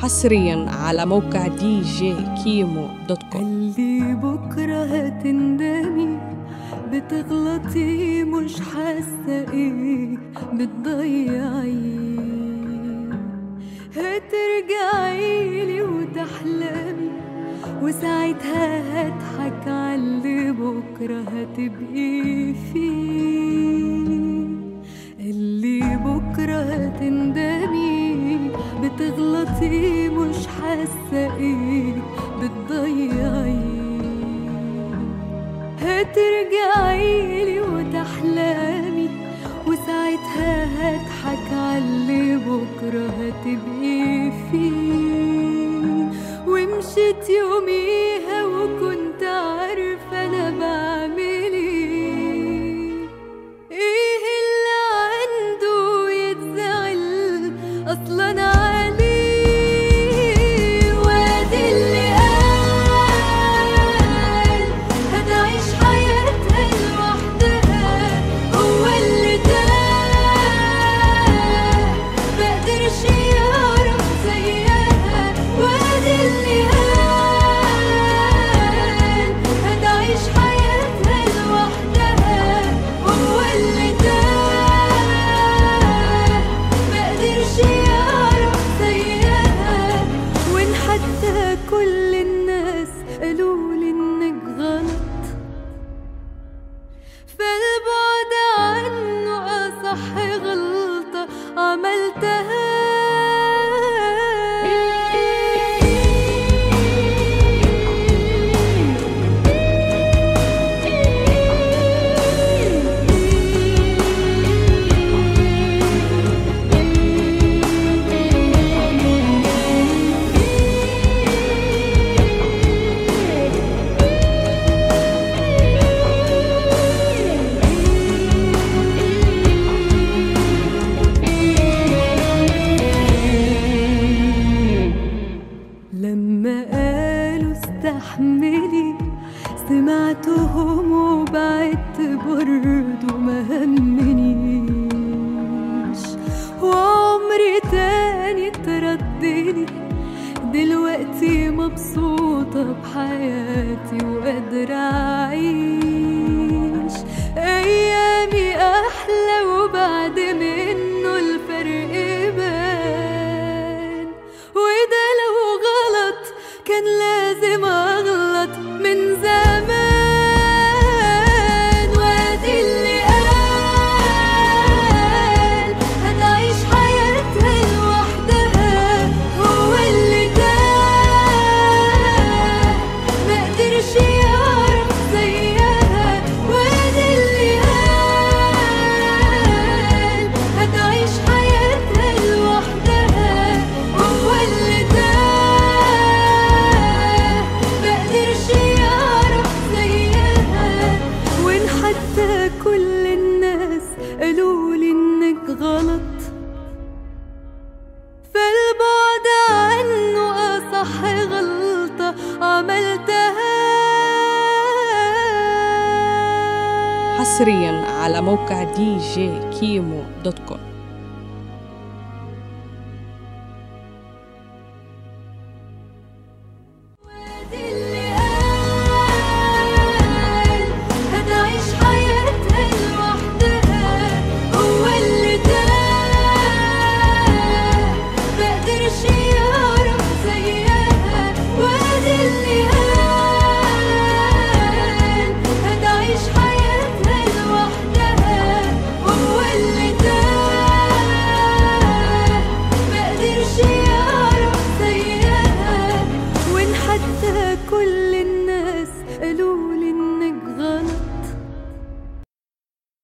حصريا على موقع دي جي كيمو دوت كوم اللي بكرة هتندمي بتغلطي مش حاسة ايه بتضيعي هترجعيلي وتحلمي وساعتها هضحك عاللي بكرة هتبقي فيه اللي بكرة هتندمي بتغلطي مش حاسة ايه بتضيعي هترجعيلي وتحلمي وساعتها هضحك عاللي بكرة هتبقي فيه ومشيت يوميها وكنت عارفة أنا بعمل ايه ايه اللي عنده يتزعل اصلا عليه وادي اللي قال هتعيش حياتها لوحدها هو اللي تاه مقدرش يعرف زيها وادي اللي قال هتعيش حياتها لوحدها هو اللي تاه مقدرش يعرف زيها وان حتى كل الناس قالولي انك غلط فالبعد عنه أصح غلطة لما قالوا استحملي سمعتهم وبعدت برضو ما همنيش وعمري تاني تردني دلوقتي مبسوطة بحياتي وقادرة أعيش أيامي أحلى وبعد منه الفرق بان وده لو غلط كان لازم أغلط من زمان وادي اللي قال هتعيش حياتها لوحدها هو اللي تاه مقدرش يعرف زيها وادي اللي قال هتعيش حياتها لوحدها هو اللي تاه مقدرش يعرف زيها وان حتى كل الناس قالولي انك غلط فالبعد عنه أصح غلطة عملتها حصريا على موقع دي جي كيمو دوت كوم